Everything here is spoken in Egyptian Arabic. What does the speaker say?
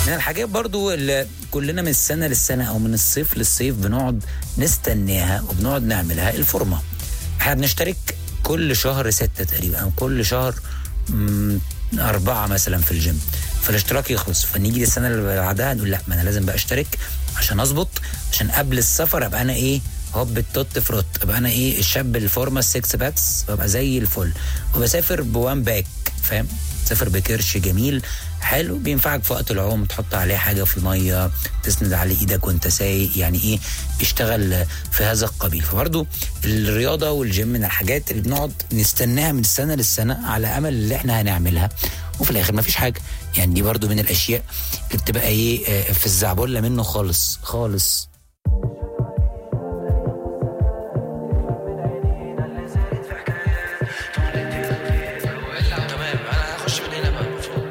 من الحاجات برضو اللي كلنا من السنه للسنه او من الصيف للصيف بنقعد نستناها وبنقعد نعملها الفورمه احنا بنشترك كل شهر ستة تقريبا او كل شهر مم، أربعة مثلا في الجيم فالاشتراك يخلص فنيجي السنة اللي بعدها نقول لا ما أنا لازم بقى أشترك عشان أظبط عشان قبل السفر أبقى أنا إيه هوب التوت فروت ابقى انا ايه الشاب الفورمه السكس باكس ببقى زي الفل وبسافر بوان باك فاهم سافر بكرش جميل حلو بينفعك في وقت العوم تحط عليه حاجه في الميه تسند عليه ايدك وانت سايق يعني ايه بيشتغل في هذا القبيل فبرضه الرياضه والجيم من الحاجات اللي بنقعد نستناها من السنه للسنه على امل اللي احنا هنعملها وفي الاخر ما فيش حاجه يعني دي برضه من الاشياء اللي بتبقى ايه آه، في الزعبله منه خالص خالص